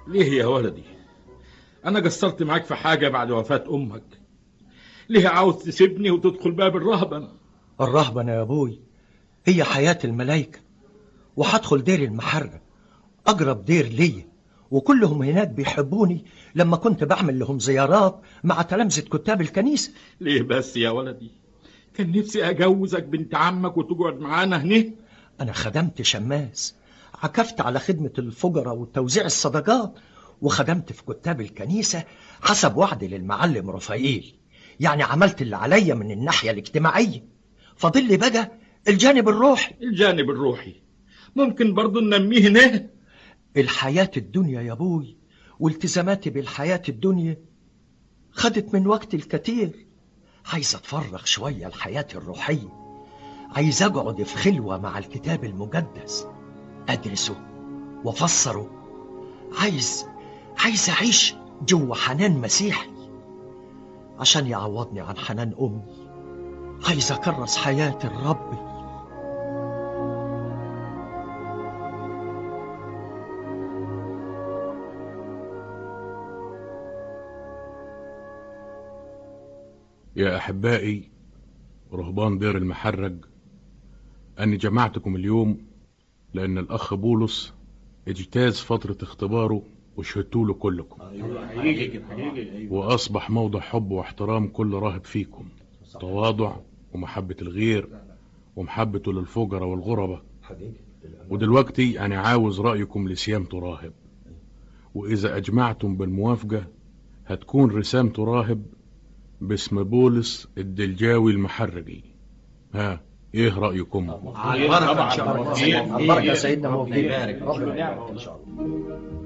ليه يا ولدي انا قصرت معاك في حاجه بعد وفاه امك ليه عاوز تسيبني وتدخل باب الرهبنه الرهبنة يا ابوي هي حياة الملايكة وهدخل دير المحرة أقرب دير ليا وكلهم هناك بيحبوني لما كنت بعمل لهم زيارات مع تلامذة كتاب الكنيسة ليه بس يا ولدي كان نفسي اجوزك بنت عمك وتقعد معانا هنا أنا خدمت شماس عكفت على خدمة الفجراء وتوزيع الصدقات وخدمت في كتاب الكنيسة حسب وعدي للمعلم رفائيل يعني عملت اللي عليا من الناحية الاجتماعية فاضل لي بقى الجانب الروحي الجانب الروحي ممكن برضو ننميه هنا الحياة الدنيا يا ابوي والتزاماتي بالحياة الدنيا خدت من وقت الكتير عايز اتفرغ شوية الحياة الروحية عايز اقعد في خلوة مع الكتاب المقدس ادرسه وافسره عايز عايز اعيش جوا حنان مسيحي عشان يعوضني عن حنان امي عايز اكرس حياتي لربي يا أحبائي رهبان دير المحرج أني جمعتكم اليوم لأن الأخ بولس اجتاز فترة اختباره وشهدتوا له كلكم وأصبح موضع حب واحترام كل راهب فيكم تواضع ومحبة الغير ومحبته للفجرة والغربة ودلوقتي أنا عاوز رأيكم لسيامته راهب وإذا أجمعتم بالموافقة هتكون رسامته راهب باسم بولس الدلجاوي المحرجي ها ايه رأيكم على البركة إن شاء الله على البركة يا سيدنا موفقين ربنا يبارك إن شاء الله